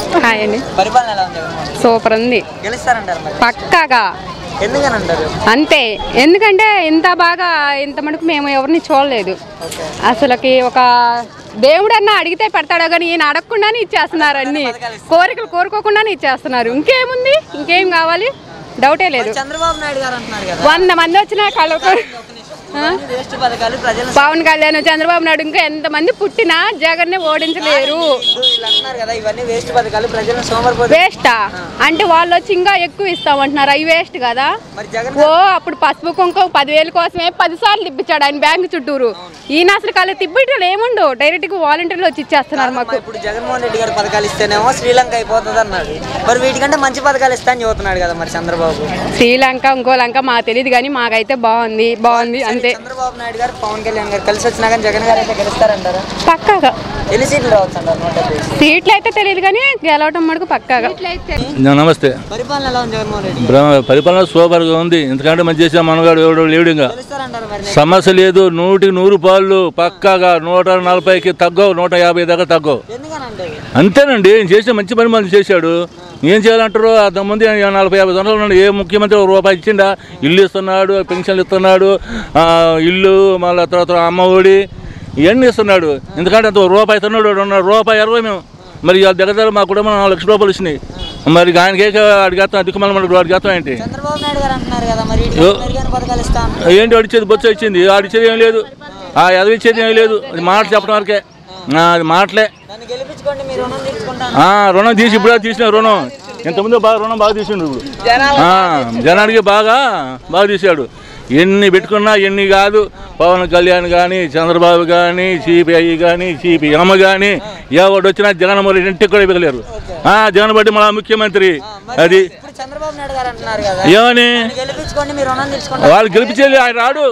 Hi అండి పరిపాలన ఎలా ఉంది జగన్మోహన్ రెడ్డి? సూపర్ ఉంది గెలుస్తారంటారు మరి పక్కాగా ఎందుకని అంటారు అంతే ఎందుకంటే ఇంత బాగా ఇంత మటుకు మేము ఎవరిని చూడలేదు ఓకే అసలుకి ఒక దేవుడన్నా అడిగితే పెడతాడో కానీ ఈయన అడగకుండానే ఇచ్చేస్తున్నారు అన్ని కోరికలు కోరుకోకుండానే ఇచ్చేస్తున్నారు ఇంకేముంది ఇంకేం కావాలి డౌటే లేదు చంద్రబాబు నాయుడు గారు అంటున్నారు కదా వంద మంది వచ్చినా కళ్ళు ఇవన్నీ వేస్ట్ పథకాలు ప్రజలు పవన్ కళ్యాణ్ చంద్రబాబు నాయుడు ఇంకా ఎంతమంది పుట్టినా జగన్ని ఓడించలేరు వీళ్ళు అంటున్నారు కదా ఇవన్నీ వేస్ట్ పథకాలు ప్రజలను సోమరిపోతే వేస్టా అంటే వాళ్ళు వచ్చి ఇంకా ఎక్కువ ఇస్తామంటున్నారు అవి వేస్ట్ కదా మరి జగన్ ఓ అప్పుడు పసుపు కుంకుమ పదివేల కోసమే పది సార్లు తిప్పించాడు ఆయన బ్యాంకు చుట్టూరు ఈయన అసలు కళ్ళు తిప్పిటలు ఏముండవు డైరెక్ట్ గా వాలంటీర్లు వచ్చి ఇచ్చేస్తున్నారు మాకు ఇప్పుడు జగన్మోహన్ రెడ్డి గారు పథకాలు ఇస్తేనేమో శ్రీలంక అయిపోతుంది అన్నాడు మరి వీటికంటే మంచి పథకాలు ఇస్తా అని చెబుతున్నాడు కదా మరి చంద్రబాబు శ్రీలంక ఇంకో లంక మాకు తెలియదు కానీ మాకైతే బాగుంది బాగుంది అంతే చంద్రబాబు నాయుడు గారు పవన్ కళ్యాణ్ గారు కలిసి వచ్చినా కానీ జగన్ గారు అయితే గెలుస్తారంటారా పక్కాగా ఎన్ని సీట్లు రావచ్చు అంటారు నూట డెబ్బై సీట్లు అయితే తెలియదు కానీ గెలవటం మటుకు పక్కాగా నా- నమస్తే పరిపాలన ఎలా ఉంది జగన్మోహన్ రెడ్డి బ్రహ్మ పరిపాలన సూపర్గా ఉంది ఎందుకంటే మంచి చేసే మనగాడు ఎవడు లేడు ఇంకా గెలుస్తారంటారు మరి సమస్య లేదు నూటికి నూరు పాళ్ళు పక్కాగా నూట నలభైకి తగ్గవు నూట యాభై దాకా తగ్గవు ఎందుకని అంటే అంతేనండి ఆయన చేసిన మంచి పని మనం చేశాడు ఏం చేయాలంటారు అంతకుముందు ఆయన నలభై యాభై సంవత్సరాలు ఉన్నాడు ఏ ముఖ్యమంత్రి ఒక రూపాయి ఇచ్చిండా ఇల్లు ఇస్తున్నాడు పెన్షన్లు ఇస్తున్నాడు ఆ, ఇల్లు మళ్ళీ తర్వాత అమ్మ ఒడి ఇవన్నీ ఇస్తున్నాడు ఎందుకంటే అంత రూపాయి ఇస్తున్నాడు ఉన్నాడు రూపాయి ఇరవై మేము మరి వాళ్ళ దగ్గర దగ్గర మా కుటుంబం నాలుగు లక్షల రూపాయలు వచ్చినాయి మరి ఆయనకే అడిగేస్తాం దిక్కుమల మనకు అడిగేస్తాం ఏంటి చంద్రబాబు నాయుడు గారు అంటున్నారు కదా మరి యో. మెరుగైన పథకాలు ఇస్తా అంటున్నారు. ఏంటి అడిచేది బొచ్చ ఇచ్చింది ఆడిచ్చేది ఏం లేదు ఆ ఎదవి ఇచ్చేది ఏం లేదు అది మాట చెప్పడం వరకే ఆ, అది మాటలే నన్ను గెలిపించుకోండి మీరు రుణం తీసుకుంటాను ఆ, రుణం తీసి ఇప్పుడే తీసిన రుణం ఇంతకుముందు బాగా రుణం బాగా తీసిండు ఇప్పుడు ఆ, జనానికి బాగా బాగా తీశాడు ఎన్ని పెట్టుకున్నా ఎన్ని కాదు పవన్ కళ్యాణ్ కానీ చంద్రబాబు కానీ సిపిఐ కానీ సిపిఎం కానీ ఎవడు వచ్చినా జగన్మోహన్ రెడ్డి ఇంటికి కూడా ఇవ్వలేరు ఆ, జగన్ బట్టి మన ముఖ్యమంత్రి అది ఇప్పుడు చంద్రబాబు నాయుడు గారు అంటున్నారు కదా ఏమని నన్ను గెలిపించుకోండి మీరు రుణం తీసుకుంటారు వాళ్ళు గెలిపించేది ఆయన రాడు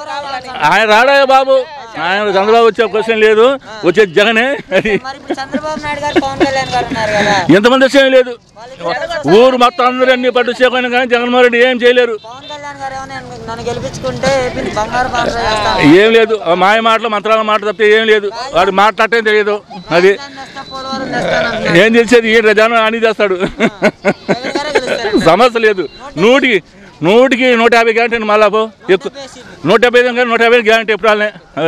ఆయన రాడా బాబు ఆయన చంద్రబాబు వచ్చే క్వశ్చన్ లేదు వచ్చేది జగనే అది మరి ఇప్పుడు చంద్రబాబు నాయుడు గారు పవన్ కళ్యాణ్ గారు ఉన్నారు కదా ఎంతమంది వచ్చేది లేదు ఊరు మొత్తం అందరూ అన్ని పట్టు చేయకుండా కానీ జగన్మోహన్ రెడ్డి ఏం చేయలేరు పవన్ కళ్యాణ్ గారు ఏమో నేను నన్ను గెలిపించుకుంటే ఏపీని బంగారు బాగా చేస్తాను ఏం లేదు ఆ మాయ మాటలు మంత్రాల మాట తప్పితే ఏం లేదు వాడు మాట్లాడటం తెలియదు అది తెస్తా పోలవరం తెస్తాను ఏం చేసేది ఈ జనం అని చేస్తాడు జగన్ గారే గెలుస్తారు సమస్య లేదు నూటికి నూటికి నూట యాభై గ్యారంటీ మళ్ళా పో ఎక్కువ నూట యాభై నూట యాభై గ్యారంటీ ఎప్పుడు రాలే